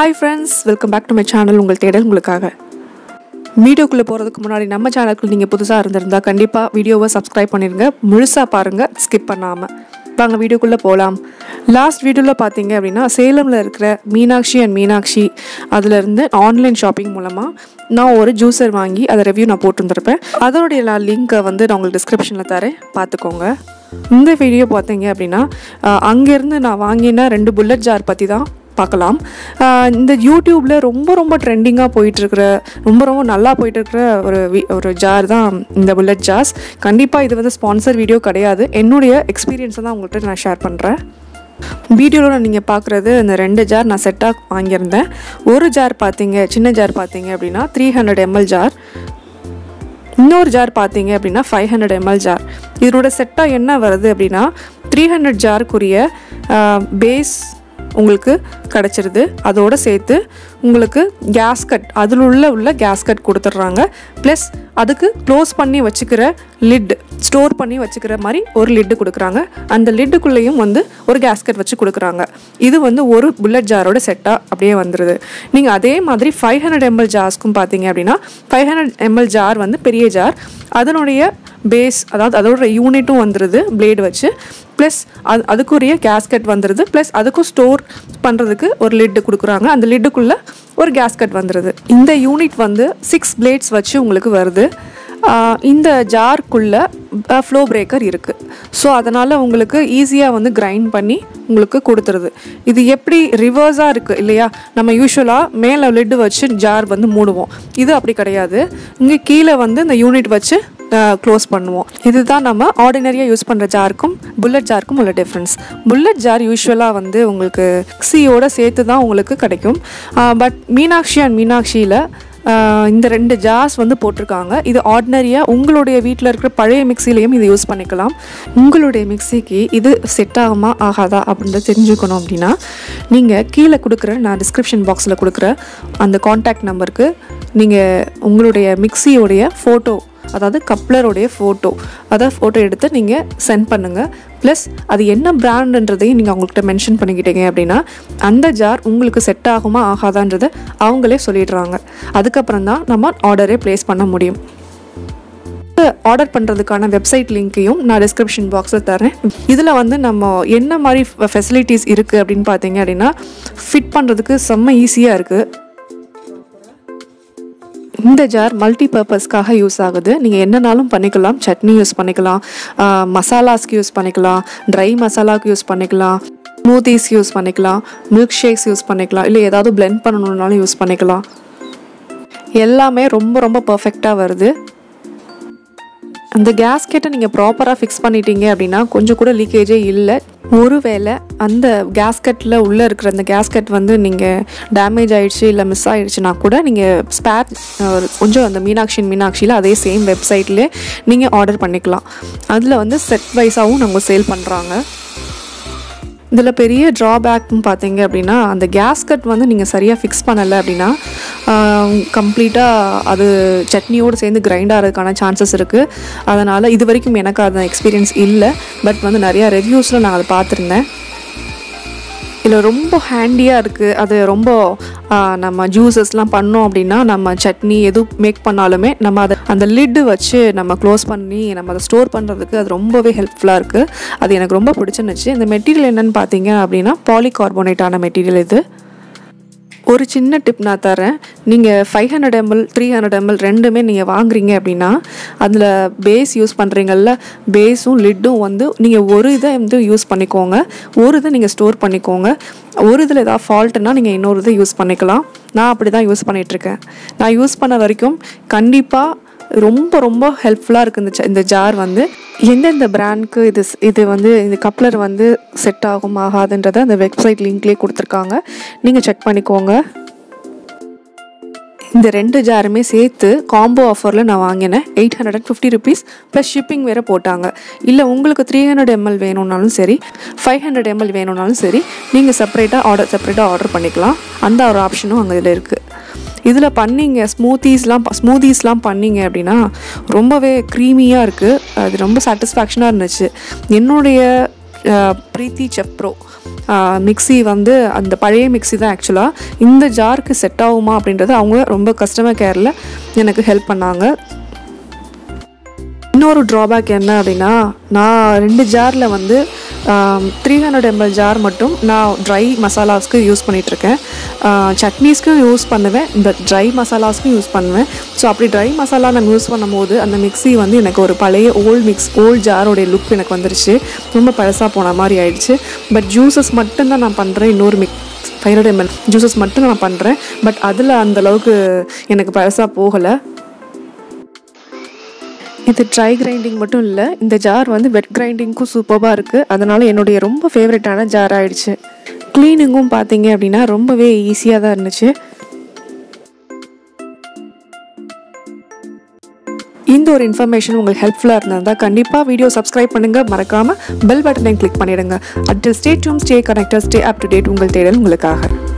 hi friends welcome back to my channel உங்கள் தேடல் உங்களுக்காக வீடியோக்குள்ளே போகிறதுக்கு முன்னாடி நம்ம சேனலுக்கு நீங்கள் புதுசாக இருந்திருந்தா கண்டிப்பாக வீடியோவை சப்ஸ்கிரைப் பண்ணிடுங்க முழுசாக பாருங்கள் ஸ்கிப் பண்ணாமல் வாங்க வீடியோக்குள்ளே போகலாம் லாஸ்ட் வீடியோவில் பார்த்தீங்க அப்படின்னா சேலமில் இருக்கிற மீனாட்சி அண்ட் மீனாட்சி அதுலேருந்து ஆன்லைன் ஷாப்பிங் மூலமாக நான் ஒரு ஜூஸர் வாங்கி அதை ரிவ்யூ நான் போட்டுருந்துருப்பேன் அதோடைய நான் லிங்க்கை வந்து நான் உங்களுக்கு டிஸ்கிரிப்ஷனில் தரேன் பார்த்துக்கோங்க இந்த வீடியோ பார்த்தீங்க அப்படின்னா அஹ், அங்கேருந்து நான் வாங்கின ரெண்டு புல்லட் ஜார் பற்றி தான் பார்க்கலாம் ஆஹ் இந்த யூடியூப்பில் ரொம்ப ரொம்ப ட்ரெண்டிங்காக போயிட்டுருக்கிற ரொம்ப ரொம்ப நல்லா போயிட்டுருக்கிற ஒரு வி- ஒரு ஜார் தான் இந்த புல்லட் ஜார்ஸ் கண்டிப்பாக இது வந்து ஸ்பான்சர் வீடியோ கிடையாது என்னுடைய எக்ஸ்பீரியன்ஸை தான் உங்கள்கிட்ட நான் ஷேர் பண்ணுறேன் வீடியோவில் நீங்கள் பார்க்குறது இந்த ரெண்டு ஜார் நான் செட்டாக வாங்கியிருந்தேன் ஒரு ஜார் பார்த்தீங்க சின்ன ஜார் பார்த்தீங்க அப்படின்னா த்ரீ ஹண்ட்ரட் எம்எல் ஜார் இன்னொரு ஜார் பார்த்தீங்க அப்படின்னா ஃபைவ் ஹண்ட்ரட் எம்எல் ஜார் இதனோட செட்டாக என்ன வருது அப்படின்னா த்ரீ ஹண்ட்ரட் ஜாருக்குரிய பேஸ் உங்களுக்கு கிடச்சிருது அதோடு சேர்த்து உங்களுக்கு கேஸ்கட் அதில் உள்ள உள்ள கேஸ்கட் கொடுத்துட்றாங்க ப்ளஸ் அதுக்கு க்ளோஸ் பண்ணி வச்சுக்கிற லிட் ஸ்டோர் பண்ணி வச்சுக்கிற மாதிரி ஒரு லிட்டு கொடுக்குறாங்க அந்த லிட்டுக்குள்ளேயும் வந்து ஒரு கேஸ்கட் வச்சு கொடுக்குறாங்க இது வந்து ஒரு புல்லட் ஜாரோட செட்டாக அப்படியே வந்துடுது நீங்கள் அதே மாதிரி ஃபைவ் ஹண்ட்ரட் எம்எல் ஜார்ஸ்க்கும் பார்த்தீங்க அப்படின்னா ஃபைவ் ஹண்ட்ரட் எம்எல் ஜார் வந்து பெரிய ஜார் அதனுடைய பேஸ் அதாவது அதோட யூனிட்டும் வந்துடுது பிளேடு வச்சு ப்ளஸ் அது அதுக்குரிய கேஸ்கட் வந்துடுது ப்ளஸ் அதுக்கும் ஸ்டோர் பண்ணுறதுக்கு ஒரு லிட்டு கொடுக்குறாங்க அந்த லிட்டுக்குள்ளே ஒரு கேஸ்கட் வந்துடுது இந்த யூனிட் வந்து சிக்ஸ் பிளேட்ஸ் வச்சு உங்களுக்கு வருது ஆஹ் இந்த ஜார்க்குள்ளே ஃப்ளோ பிரேக்கர் இருக்குது ஸோ அதனால் உங்களுக்கு ஈஸியாக வந்து கிரைண்ட் பண்ணி உங்களுக்கு கொடுத்துருது இது எப்படி ரிவர்ஸாக இருக்குது இல்லையா நம்ம யூஸ்வலாக மேலே லிட்டு வச்சு ஜார் வந்து மூடுவோம் இது அப்படி கிடையாது இங்கே கீழே வந்து இந்த யூனிட் வச்சு க்ளோஸ் பண்ணுவோம் இதுதான் நம்ம ஆர்டினரியாக யூஸ் பண்ணுற ஜாருக்கும் புல்லட் ஜாருக்கும் உள்ள டிஃப்ரென்ஸ் புல்லட் ஜார் யூஸ்வலாக வந்து உங்களுக்கு மிக்சியோட சேர்த்து தான் உங்களுக்கு கிடைக்கும் பட் மீனாட்சி அண்ட் மீனாட்சியில் ஆஹ் இந்த ரெண்டு ஜார்ஸ் வந்து போட்டிருக்காங்க இது ஆர்டினரியாக உங்களுடைய வீட்டில் இருக்கிற பழைய மிக்சிலையும் இது யூஸ் பண்ணிக்கலாம் உங்களுடைய மிக்சிக்கு இது செட் ஆகுமா ஆகாதா அப்படின்றத தெரிஞ்சுக்கணும் அப்படின்னா நீங்கள் கீழே கொடுக்குற நான் டிஸ்கிரிப்ஷன் பாக்ஸில் கொடுக்குற அந்த காண்டாக்ட் நம்பருக்கு நீங்கள் உங்களுடைய மிக்சியோடைய ஃபோட்டோ அதாவது கப்ளருடைய ஃபோட்டோ அதை ஃபோட்டோ எடுத்து நீங்கள் சென்ட் பண்ணுங்கள் ப்ளஸ் அது என்ன பிராண்டுன்றதையும் நீங்கள் அவங்கள்ட்ட மென்ஷன் பண்ணிக்கிட்டீங்க அப்படின்னா அந்த ஜார் உங்களுக்கு செட் ஆகுமா ஆகாதான்றதை அவங்களே சொல்லிடுறாங்க அதுக்கப்புறம் தான் நம்ம ஆர்டரே ப்ளேஸ் பண்ண முடியும் ஆர்டர் பண்ணுறதுக்கான வெப்சைட் லிங்க்கையும் நான் டிஸ்கிரிப்ஷன் பாக்ஸில் தரேன் இதில் வந்து நம்ம என்ன மாதிரி ஃபெசிலிட்டிஸ் இருக்குது அப்படின்னு பார்த்தீங்க அப்படின்னா ஃபிட் பண்ணுறதுக்கு செம்ம ஈஸியாக இருக்குது இந்த ஜார் மல்டி பர்பஸ்க்காக யூஸ் ஆகுது நீங்கள் என்னனாலும் பண்ணிக்கலாம் சட்னி யூஸ் பண்ணிக்கலாம் ஆஹ் மசாலாஸ்க்கு யூஸ் பண்ணிக்கலாம் ட்ரை மசாலாவுக்கு யூஸ் பண்ணிக்கலாம் ஸ்மூத்திஸ் யூஸ் பண்ணிக்கலாம் மில்க் ஷேக்ஸ் யூஸ் பண்ணிக்கலாம் இல்லை ஏதாவது பிளெண்ட் பண்ணணுன்னாலும் யூஸ் பண்ணிக்கலாம் எல்லாமே ரொம்ப ரொம்ப பர்ஃபெக்டாக வருது அந்த கேஸ்கெட்டை நீங்கள் ப்ராப்பராக ஃபிக்ஸ் பண்ணிட்டீங்க அப்படின்னா கொஞ்சம் கூட லீக்கேஜே இல்லை ஒருவேளை அந்த கேஸ்கெட்டில் உள்ளே இருக்கிற அந்த கேஸ்கெட் வந்து நீங்கள் டேமேஜ் ஆயிடுச்சு இல்லை மிஸ் ஆயிடுச்சுன்னா கூட நீங்கள் ஸ்பேர் கொஞ்சம் அந்த மீனாட்சி மீனாட்சியில் அதே சேம் வெப்சைட்லேயே நீங்கள் ஆர்டர் பண்ணிக்கலாம் அதில் வந்து செட் வைஸாகவும் நம்ம சேல் பண்ணுறாங்க இதில் பெரிய ட்ராபேக்னு பார்த்தீங்க அப்படின்னா அந்த கேஸ்கட் வந்து நீங்கள் சரியாக ஃபிக்ஸ் பண்ணலை அப்படின்னா கம்ப்ளீட்டாக அது சட்னியோடு சேர்ந்து கிரைண்ட் ஆகிறதுக்கான சான்சஸ் இருக்குது அதனால் இது வரைக்கும் எனக்கு அந்த எக்ஸ்பீரியன்ஸ் இல்லை பட் வந்து நிறையா ரிவ்யூஸில் நான் அதை பார்த்துருந்தேன் இதில் ரொம்ப ஹேண்டியாக இருக்குது அது ரொம்ப ஆ, நம்ம ஜூஸஸ்லாம் பண்ணோம் அப்படின்னா நம்ம சட்னி எது மேக் பண்ணாலுமே நம்ம அதை அந்த லிட்டு வச்சு நம்ம க்ளோஸ் பண்ணி நம்ம அதை ஸ்டோர் பண்ணுறதுக்கு அது ரொம்பவே ஹெல்ப்ஃபுல்லாக இருக்குது அது எனக்கு ரொம்ப பிடிச்சிருந்துச்சு இந்த மெட்டீரியல் என்னன்னு பார்த்தீங்க அப்படின்னா பாலிகார்போனேட்டான மெட்டீரியல் இது ஒரு சின்ன டிப் நான் தரேன் நீங்கள் five hundred ml three hundred ml ரெண்டுமே நீங்கள் வாங்குறீங்க அப்படின்னா அதில் பேஸ் யூஸ் பண்ணுறீங்கல்ல பேஸும் லிட்டும் வந்து நீங்கள் ஒரு இதை வந்து யூஸ் பண்ணிக்கோங்க ஒரு இதை நீங்கள் ஸ்டோர் பண்ணிக்கோங்க ஒரு இதில் ஏதாவது ஃபால்ட்டுனா நீங்கள் இன்னொரு இதை யூஸ் பண்ணிக்கலாம் நான் அப்படி தான் யூஸ் பண்ணிகிட்ருக்கேன் நான் யூஸ் பண்ண வரைக்கும் கண்டிப்பாக ரொம்ப ரொம்ப ஹெல்ப்ஃபுல்லாக இருக்குது இந்த ஜ- இந்த ஜார் வந்து எந்தெந்த பிராண்ட்க்கு இது ஸ்- இது வந்து இந்த கப்ளர் வந்து செட் ஆகும் ஆகாதுன்றதை அந்த வெப்சைட் லிங்க்லேயே கொடுத்துருக்காங்க நீங்கள் செக் பண்ணிக்கோங்க இந்த ரெண்டு ஜாருமே சேர்த்து காம்போ ஆஃபரில் நான் வாங்கினேன் eight hundred and fifty rupees plus shipping வேறு போட்டாங்க இல்லை உங்களுக்கு த்ரீ ஹண்ட்ரட் எம்எல் வேணும்னாலும் சரி ஃபைவ் ஹண்ட்ரட் எம்எல் வேணும்னாலும் சரி நீங்கள் செப்பரேட்டாக ஆர்டர் செப்பரேட்டாக ஆர்டர் பண்ணிக்கலாம் அந்த ஒரு ஆப்ஷனும் அங்கே இதில் இருக்குது இதில் பண்ணீங்க ஸ்மூத்தீஸ்லாம் ஸ்மூத்தீஸ்லாம் பண்ணீங்க அப்படின்னா ரொம்பவே க்ரீமியாக இருக்குது அது ரொம்ப சாட்டிஸ்ஃபேக்ஷனாக இருந்துச்சு என்னுடைய அஹ், பிரீத்தி செப்ரோ மிக்ஸி வந்து அந்த பழைய மிக்ஸி தான் ஆக்சுவலாக இந்த ஜாருக்கு செட் ஆகுமா அப்படின்றது அவங்க ரொம்ப கஸ்டமர் கேரில் எனக்கு ஹெல்ப் பண்ணாங்க இன்னொரு ட்ராபேக் என்ன அப்படின்னா நான் ரெண்டு ஜாரில் வந்து த்ரீ ஹண்ட்ரட் எம்எல் ஜார் மட்டும் நான் ட்ரை மசாலாஸ்க்கு யூஸ் பண்ணிகிட்ருக்கேன் சட்னீஸ்க்கும் யூஸ் பண்ணுவேன் இந்த ட்ரை மசாலாஸ்க்கும் யூஸ் பண்ணுவேன் ஸோ அப்படி ட்ரை மசாலா நான் யூஸ் பண்ணும்போது அந்த மிக்ஸி வந்து எனக்கு ஒரு பழைய ஓல்ட் மிக்ஸ் ஓல்ட் ஜாரோடைய லுக் எனக்கு வந்துருச்சு ரொம்ப பழசாக போன மாதிரி ஆயிடுச்சு பட் ஜூஸஸ் மட்டும்தான் நான் பண்ணுறேன் இன்னொரு மிக் ஃபைவ் ஹண்ட்ரட் எம்எல் ஜூஸஸ் மட்டும் நான் பண்ணுறேன் பட் அதில் அந்தளவுக்கு எனக்கு பழசாக போகலை இது ட்ரை கிரைண்டிங் மட்டும் இல்லை இந்த ஜார் வந்து வெட் கிரைண்டிங்க்கும் சூப்பராக இருக்குது அதனால் என்னுடைய ரொம்ப ஃபேவரட்டான ஜார் ஆயிடுச்சு க்ளீனிங்கும் பார்த்தீங்க அப்படின்னா ரொம்பவே ஈஸியாக தான் இருந்துச்சு இந்த ஒரு இன்ஃபர்மேஷன் உங்களுக்கு ஹெல்ப்ஃபுல்லாக இருந்திருந்தால் கண்டிப்பாக வீடியோ சப்ஸ்கிரைப் பண்ணுங்கள் மறக்காமல் பெல் பட்டனை கிளிக் பண்ணிடுங்க அட்டில் stay tuned stay connected stay up to date உங்கள் தேடல் உங்களுக்காக